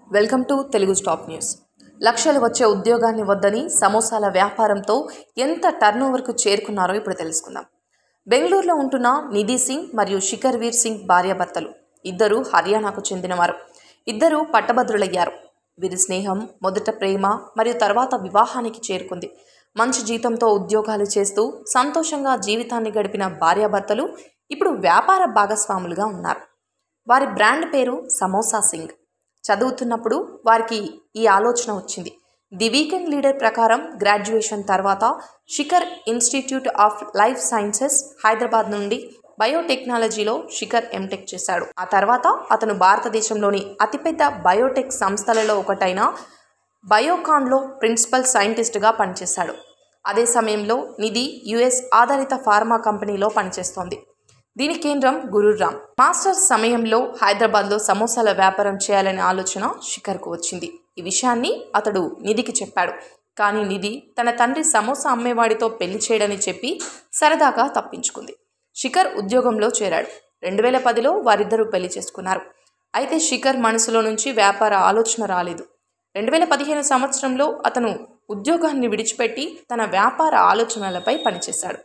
welcome to Telugu stop news లక్షలు వచ్చే ఉద్యోగాన్ని వద్దని సమోసాల వ్యాపారంతో ఎంత టర్నోవర్కు చేరుకున్నారో ఇప్పుడు తెలుసుకుందాం బెంగళూరులో ఉంటున్న నిధి సింగ్ మరియు శిఖర్ వీర్ సింగ్ భార్యాభర్తలు ఇద్దరు హర్యానాకు చెందినవారు ఇద్దరు పట్టభద్రులయ్యారు వీరి స్నేహం మొదట ప్రేమ మరియు తర్వాత వివాహానికి చేరుకుంది మంచి జీతంతో ఉద్యోగాలు చేస్తూ సంతోషంగా జీవితాన్ని గడిపిన భార్యాభర్తలు ఇప్పుడు వ్యాపార భాగస్వాములుగా ఉన్నారు వారి బ్రాండ్ పేరు సమోసా సింగ్ చదువుతున్నప్పుడు వారికి ఈ ఆలోచన వచ్చింది ది వీకెండ్ లీడర్ ప్రకారం గ్రాడ్యుయేషన్ తర్వాత Shikhar institute of life sciences Hyderabad నుండి బయోటెక్నాలజీలో శిఖర్ ఎంటెక్ చేశాడు ఆ తర్వాత అతను భారతదేశంలోని అతిపెద్ద బయోటెక్ సంస్థలలో ఒకటైన బయోకాన్లో ప్రిన్సిపల్ సైంటిస్ట్గా పనిచేశాడు అదే సమయంలో నిధి యుఎస్ ఆధారిత ఫార్మా కంపెనీలో పనిచేస్తోంది దీని కేంద్రం గురురామ్ మాస్టర్స్ సమయంలో హైదరాబాద్లో సమోసాల వ్యాపారం చేయాలనే ఆలోచన శిఖర్కు వచ్చింది ఈ విషయాన్ని అతడు నిధికి చెప్పాడు కానీ నిధి తన తండ్రి సమోసా అమ్మేవాడితో పెళ్లి చేయడని చెప్పి సరదాగా తప్పించుకుంది శిఖర్ ఉద్యోగంలో చేరాడు రెండు వేల పదిలో వారిద్దరూ పెళ్లి చేసుకున్నారు అయితే శిఖర్ మనసులో నుంచి వ్యాపార ఆలోచన రాలేదు రెండు వేల పదిహేను సంవత్సరంలో అతను ఉద్యోగాన్ని విడిచిపెట్టి తన వ్యాపార ఆలోచనలపై పనిచేశాడు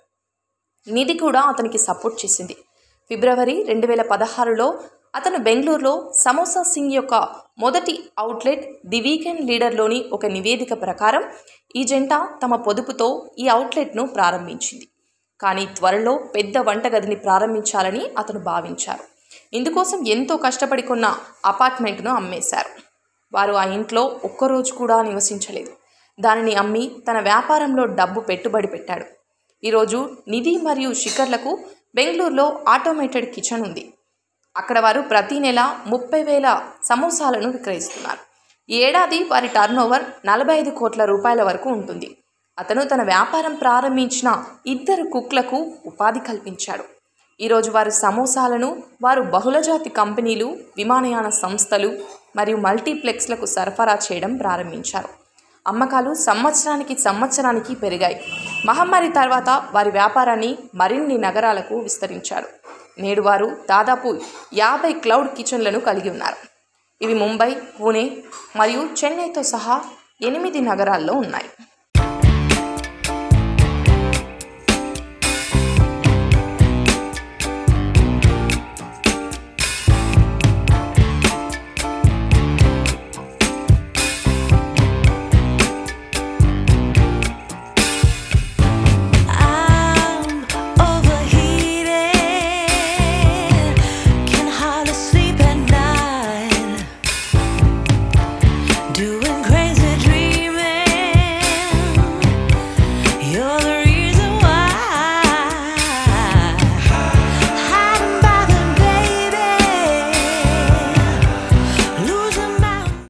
నిధి కూడా అతనికి సపోర్ట్ చేసింది ఫిబ్రవరి రెండు వేల పదహారులో అతను బెంగళూరులో సమోసా సింగ్ యొక్క మొదటి అవుట్లెట్ ది వీకెండ్ లీడర్లోని ఒక నివేదిక ప్రకారం ఈ జంట తమ పొదుపుతో ఈ అవుట్లెట్ను ప్రారంభించింది కానీ త్వరలో పెద్ద వంటగదిని ప్రారంభించాలని అతను భావించారు ఇందుకోసం ఎంతో కష్టపడి కొన్న అపార్ట్మెంట్ను అమ్మేశారు వారు ఆ ఇంట్లో ఒక్కరోజు కూడా నివసించలేదు దానిని అమ్మి తన వ్యాపారంలో డబ్బు పెట్టుబడి పెట్టాడు ఈరోజు నిధి మరియు శిఖర్లకు బెంగళూరులో ఆటోమేటెడ్ కిచెన్ ఉంది అక్కడ వారు ప్రతి నెల ముప్పై వేల సమోసాలను విక్రయిస్తున్నారు ఈ ఏడాది వారి టర్నోవర్ నలభై ఐదు కోట్ల రూపాయల వరకు ఉంటుంది అతను తన వ్యాపారం ప్రారంభించిన ఇద్దరు కుక్లకు ఉపాధి కల్పించాడు ఈరోజు వారి సమోసాలను వారు బహుళజాతి కంపెనీలు విమానయాన సంస్థలు మరియు మల్టీప్లెక్స్లకు సరఫరా చేయడం ప్రారంభించారు అమ్మకాలు సంవత్సరానికి సంవత్సరానికి పెరిగాయి మహమ్మారి తర్వాత వారి వ్యాపారాన్ని మరిన్ని నగరాలకు విస్తరించారు నేడు వారు దాదాపు యాభై క్లౌడ్ కిచెన్లను కలిగి ఉన్నారు ఇవి ముంబై పూణే మరియు చెన్నైతో సహా ఎనిమిది నగరాల్లో ఉన్నాయి